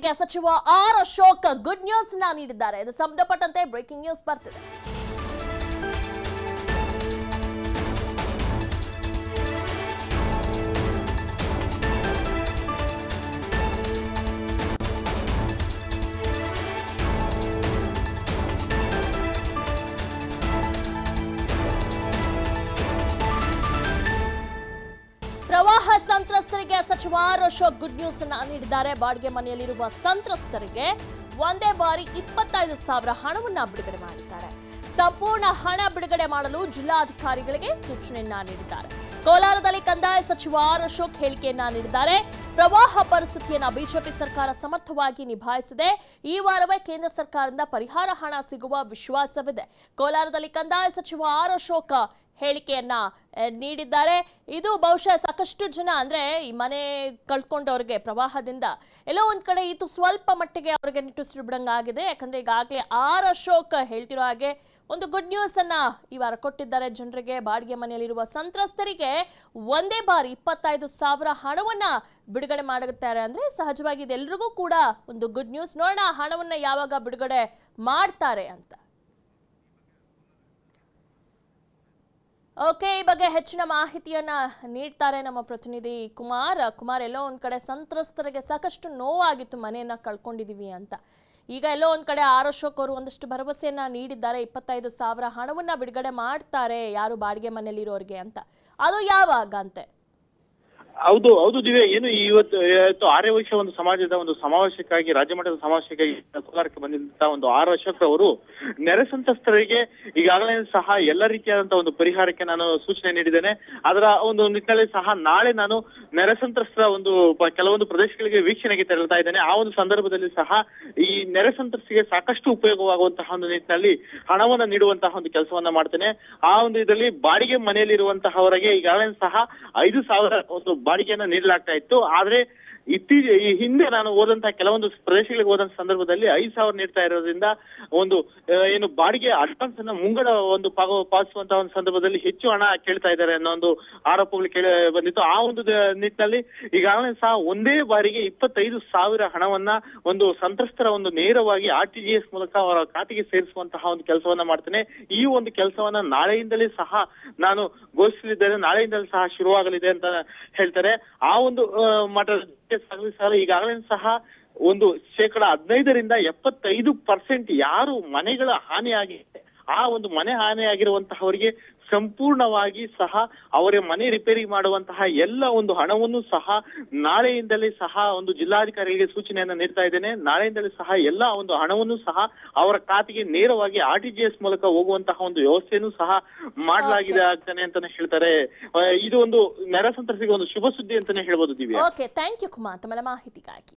ಸಂತ್ರಸ್ತರಿಗೆ ಸಚಿವ R Ashok good news ನ ನೀಡಿದ್ದಾರೆ ಇದು ಸಂಬಂಧಪಟ್ಟಂತೆ ಬ್ರೇಕಿಂಗ್ ನ್ಯೂಸ್ ಬರ್ತಿದೆ ಪ್ರವಾಹ ಸಂತ್ರಸ್ತರಿಗೆ ಸಚಿವ ಆರ್ ಅಶೋಕ್ ಗುಡ್ ನ್ಯೂಸ್ ಅನ್ನ ನೀಡಿದ್ದಾರೆ ಬಾಡಿಗೆ ಮನೆಯಲ್ಲಿರುವ ಸಂತ್ರಸ್ತರಿಗೆ ಒಂದೇ ಬಾರಿ ಇಪ್ಪತ್ತೈದು ಸಾವಿರ ಹಣವನ್ನ ಬಿಡುಗಡೆ ಮಾಡಿದ್ದಾರೆ ಸಂಪೂರ್ಣ ಹಣ ಬಿಡುಗಡೆ ಮಾಡಲು ಜಿಲ್ಲಾಧಿಕಾರಿಗಳಿಗೆ ಸೂಚನೆಯನ್ನ ನೀಡಿದ್ದಾರೆ ಕೋಲಾರದಲ್ಲಿ ಕಂದಾಯ ಸಚಿವ ಆರ್ ಅಶೋಕ್ ಹೇಳಿಕೆಯನ್ನ ನೀಡಿದ್ದಾರೆ ಪ್ರವಾಹ ಪರಿಸ್ಥಿತಿಯನ್ನ ಬಿಜೆಪಿ ಸರ್ಕಾರ ಸಮರ್ಥವಾಗಿ ನಿಭಾಯಿಸಿದೆ ಈ ವಾರವೇ ಕೇಂದ್ರ ಸರ್ಕಾರದಿಂದ ಪರಿಹಾರ ಹಣ ಸಿಗುವ ವಿಶ್ವಾಸವಿದೆ ಕೋಲಾರದಲ್ಲಿ ಕಂದಾಯ ಸಚಿವ ಆರ್ ಅಶೋಕ್ ಹೇಳಿಕೆಯನ್ನ ಆ, ನೀಡಿದ್ದಾರೆ ಇದು ಬಹುಶಃ ಸಾಕಷ್ಟು ಜನ ಅಂದ್ರೆ ಈ ಮನೆ ಕಳ್ಕೊಂಡವ್ರಿಗೆ ಪ್ರವಾಹದಿಂದ ಎಲ್ಲೋ ಒಂದ್ ಕಡೆ ಇದು ಸ್ವಲ್ಪ ಮಟ್ಟಿಗೆ ಅವ್ರಿಗೆ ನಿಟ್ಟುಸಿರು ಬಿಡಂಗಾಗಿದೆ ಯಾಕಂದ್ರೆ ಈಗಾಗಲೇ ಆರ್ ಅಶೋಕ್ ಹೇಳ್ತಿರೋ ಹಾಗೆ ಒಂದು ಗುಡ್ ನ್ಯೂಸ್ ಅನ್ನ ಈ ವಾರ ಕೊಟ್ಟಿದ್ದಾರೆ ಜನರಿಗೆ ಬಾಡಿಗೆ ಮನೆಯಲ್ಲಿರುವ ಸಂತ್ರಸ್ತರಿಗೆ ಒಂದೇ ಬಾರಿ ಇಪ್ಪತ್ತೈದು ಸಾವಿರ ಹಣವನ್ನ ಬಿಡುಗಡೆ ಮಾಡುತ್ತಾರೆ ಅಂದ್ರೆ ಸಹಜವಾಗಿ ಇದೆಲ್ಲರಿಗೂ ಕೂಡ ಒಂದು ಗುಡ್ ನ್ಯೂಸ್ ನೋಡೋಣ ಆ ಹಣವನ್ನ ಯಾವಾಗ ಬಿಡುಗಡೆ ಮಾಡ್ತಾರೆ ಅಂತ ಓಕೆ ಈ ಬಗ್ಗೆ ಹೆಚ್ಚಿನ ಮಾಹಿತಿಯನ್ನ ನೀಡ್ತಾರೆ ನಮ್ಮ ಪ್ರತಿನಿಧಿ ಕುಮಾರ್ ಕುಮಾರ್ ಎಲ್ಲೋ ಒಂದ್ ಕಡೆ ಸಂತ್ರಸ್ತರಿಗೆ ಸಾಕಷ್ಟು ನೋವಾಗಿತ್ತು ಮನೆಯನ್ನ ಕಳ್ಕೊಂಡಿದೀವಿ ಅಂತ ಈಗ ಎಲ್ಲೋ ಒಂದ್ ಕಡೆ ಆರ್ ಅಶೋಕ್ ಅವರು ಒಂದಷ್ಟು ಭರವಸೆಯನ್ನ ನೀಡಿದ್ದಾರೆ ಇಪ್ಪತ್ತೈದು ಸಾವಿರ ಹಣವನ್ನ ಬಿಡುಗಡೆ ಮಾಡ್ತಾರೆ ಯಾರು ಬಾಡಿಗೆ ಮನೆಯಲ್ಲಿರೋರಿಗೆ ಅಂತ ಅದು ಯಾವಾಗ ಅಂತೆ ಹೌದು ಹೌದು ದಿವ್ಯ ಏನು ಇವತ್ತು ಇವತ್ತು ಆರ್ಯವೈಶ್ಯ ಒಂದು ಸಮಾಜದ ಒಂದು ಸಮಾವೇಶಕ್ಕಾಗಿ ರಾಜ್ಯ ಮಟ್ಟದ ಸಮಾವೇಶಕ್ಕಾಗಿ ಕೋಲಾರಕ್ಕೆ ಬಂದಿದ್ದಂತ ಒಂದು ಆರ್ ಅಶೋಕ್ ಅವರು ನೆರೆ ಸಂತ್ರಸ್ತರಿಗೆ ಈಗಾಗಲೇ ಸಹ ಎಲ್ಲ ರೀತಿಯಾದಂತಹ ಒಂದು ಪರಿಹಾರಕ್ಕೆ ನಾನು ಸೂಚನೆ ನೀಡಿದ್ದೇನೆ ಅದರ ಒಂದು ನಿಟ್ಟಿನಲ್ಲಿ ಸಹ ನಾಳೆ ನಾನು ನೆರೆ ಸಂತ್ರಸ್ತರ ಒಂದು ಪ- ಕೆಲವೊಂದು ಪ್ರದೇಶಗಳಿಗೆ ವೀಕ್ಷಣೆಗೆ ತೆರಳ್ತಾ ಇದ್ದೇನೆ ಆ ಒಂದು ಸಂದರ್ಭದಲ್ಲಿ ಸಹ ಈ ನೆರೆ ಸಂತ್ರಸ್ತಿಗೆ ಸಾಕಷ್ಟು ಉಪಯೋಗವಾಗುವಂತಹ ಒಂದು ನಿಟ್ಟಿನಲ್ಲಿ ಹಣವನ್ನ ನೀಡುವಂತಹ ಒಂದು ಕೆಲಸವನ್ನ ಮಾಡ್ತೇನೆ ಆ ಒಂದು ಇದರಲ್ಲಿ ಬಾಡಿಗೆ ಮನೆಯಲ್ಲಿರುವಂತಹವರಿಗೆ ಈಗಾಗಲೇ ಸಹ ಐದು ಸಾವಿರ ಒಂದು ಬಾಡಿಗೆಯನ್ನ ನೀಡಲಾಗ್ತಾ ಇತ್ತು ಆದ್ರೆ ಇತ್ತೀಚೆ ಈ ಹಿಂದೆ ನಾನು ಹೋದಂತಹ ಕೆಲವೊಂದು ಪ್ರದೇಶಗಳಿಗೆ ಹೋದಂತ ಸಂದರ್ಭದಲ್ಲಿ ಐದು ಸಾವಿರ ನೀಡ್ತಾ ಇರೋದ್ರಿಂದ ಒಂದು ಆ, ಏನು ಬಾಡಿಗೆ ಅಡ್ವಾನ್ಸ್ ಅನ್ನ ಮುಂಗಡ ಒಂದು ಪಾವ ಪಾವತಿಸುವಂತಹ ಒಂದು ಸಂದರ್ಭದಲ್ಲಿ ಹೆಚ್ಚು ಹಣ ಕೇಳ್ತಾ ಇದ್ದಾರೆ ಅನ್ನೋ ಒಂದು ಆರೋಪಗಳು ಕೇಳಿ ಬಂದಿತ್ತು ಆ ಒಂದು ದ- ನಿಟ್ಟಿನಲ್ಲಿ ಈಗಾಗಲೇ ಸಹ ಒಂದೇ ಬಾರಿಗೆ ಇಪ್ಪತ್ತೈದು ಸಾವಿರ ಹಣವನ್ನ ಒಂದು ಸಂತ್ರಸ್ತರ ಒಂದು ನೇರವಾಗಿ ಆರ್ ಟಿ ಜಿ ಎಸ್ ಮೂಲಕ ಅವರ ಖಾತೆಗೆ ಸೇರಿಸುವಂತಹ ಒಂದು ಕೆಲಸವನ್ನ ಮಾಡ್ತೇನೆ ಈ ಒಂದು ಕೆಲಸವನ್ನ ನಾಳೆಯಿಂದಲೇ ಸಹ ನಾನು ಘೋಷಿಸಲಿದ್ದೇನೆ ನಾಳೆಯಿಂದಲೇ ಸಹ ಶುರುವಾಗಲಿದೆ ಅಂತ ಹೇಳ್ತಾರೆ ಆ ಒಂದು ಆ, ಮಟ್ಟದ ಸಾಗಿಸಲು ಈಗಾಗಲೇ ಸಹ ಒಂದು ಶೇಕಡ ಹದಿನೈದರಿಂದ ಎಪ್ಪತ್ತೈದು ಪರ್ಸೆಂಟ್ ಯಾರು ಮನೆಗಳ ಹಾನಿಯಾಗಿದೆ ಆ ಒಂದು ಮನೆ ಹಾನಿಯಾಗಿರುವಂತಹವರಿಗೆ ಸಂಪೂರ್ಣವಾಗಿ ಸಹ ಅವರ ಮನೆ ರಿಪೇರಿ ಮಾಡುವಂತಹ ಎಲ್ಲ ಒಂದು ಹಣವನ್ನು ಸಹ ನಾಳೆಯಿಂದಲೇ ಸಹ ಒಂದು ಜಿಲ್ಲಾಧಿಕಾರಿಗಳಿಗೆ ಸೂಚನೆಯನ್ನ ನೀಡ್ತಾ ಇದ್ದೇನೆ ನಾಳೆಯಿಂದಲೇ ಸಹ ಎಲ್ಲ ಒಂದು ಹಣವನ್ನು ಸಹ ಅವರ ಖಾತೆಗೆ ನೇರವಾಗಿ ಆರ್ ಟಿ ಜಿ ಎಸ್ ಮೂಲಕ ಹೋಗುವಂತಹ ಒಂದು ವ್ಯವಸ್ಥೆಯನ್ನು ಸಹ ಮಾಡಲಾಗಿದೆ ಆಗ್ತಾನೆ ಅಂತಾನೆ ಹೇಳ್ತಾರೆ ಆ, ಇದು ಒಂದು ನೆರೆ ಸಂತ್ರಸ್ತಿಗೆ ಒಂದು ಶುಭ ಸುದ್ದಿ ಅಂತಾನೆ ಹೇಳ್ಬೋದು Divya okay thank you Kumar ತಮ್ಮ ಮಾಹಿತಿಗಾಗಿ